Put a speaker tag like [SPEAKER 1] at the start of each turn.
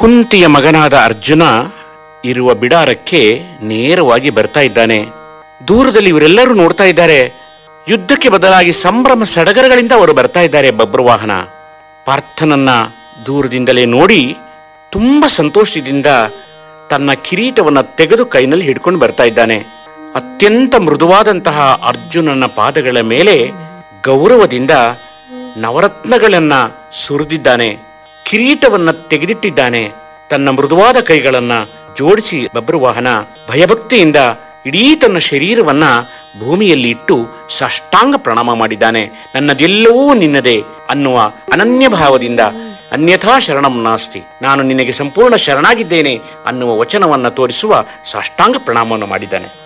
[SPEAKER 1] ಕುಂತಿಯ ಮಗನಾದ ಅರ್ಜುನ ಇರುವ ಬಿಡಾರಕ್ಕೆ ನೇರವಾಗಿ ಬರ್ತಾ ಇದ್ದಾನೆ ದೂರದಲ್ಲಿ ಇವರೆಲ್ಲರೂ ನೋಡ್ತಾ ಇದ್ದಾರೆ ಯುದ್ಧಕ್ಕೆ ಬದಲಾಗಿ ಸಂಭ್ರಮ ಸಡಗರಗಳಿಂದ ಅವರು ಬರ್ತಾ ಇದ್ದಾರೆ ಬಬ್ರುವಾಹನ ಪಾರ್ಥನನ್ನ ದೂರದಿಂದಲೇ ನೋಡಿ ತುಂಬಾ ಸಂತೋಷದಿಂದ ತನ್ನ ಕಿರೀಟವನ್ನ ತೆಗೆದು ಕೈನಲ್ಲಿ ಹಿಡ್ಕೊಂಡು ಬರ್ತಾ ಇದ್ದಾನೆ ಅತ್ಯಂತ ಮೃದುವಾದಂತಹ ಅರ್ಜುನನ ಪಾದಗಳ ಮೇಲೆ ಗೌರವದಿಂದ ನವರತ್ನಗಳನ್ನ ಸುರಿದಿದ್ದಾನೆ ಕಿರೀಟವನ್ನ ತೆಗೆದಿಟ್ಟಿದ್ದಾನೆ ತನ್ನ ಮೃದುವಾದ ಕೈಗಳನ್ನ ಜೋಡಿಸಿ ಬಬ್ರುವಾಹನ ಭಯಭಕ್ತಿಯಿಂದ ಇಡೀ ತನ್ನ ಶರೀರವನ್ನ ಭೂಮಿಯಲ್ಲಿ ಇಟ್ಟು ಸಾಷ್ಟಾಂಗ ಪ್ರಣಾಮ ಮಾಡಿದ್ದಾನೆ ನನ್ನದೆಲ್ಲವೂ ನಿನ್ನದೇ ಅನ್ನುವ ಅನನ್ಯ ಭಾವದಿಂದ ಅನ್ಯಥಾ ಶರಣಂ ನಾಸ್ತಿ ನಾನು ನಿನಗೆ ಸಂಪೂರ್ಣ ಶರಣಾಗಿದ್ದೇನೆ ಅನ್ನುವ ವಚನವನ್ನ ತೋರಿಸುವ ಸಾಷ್ಟಾಂಗ ಪ್ರಣಾಮವನ್ನು ಮಾಡಿದ್ದಾನೆ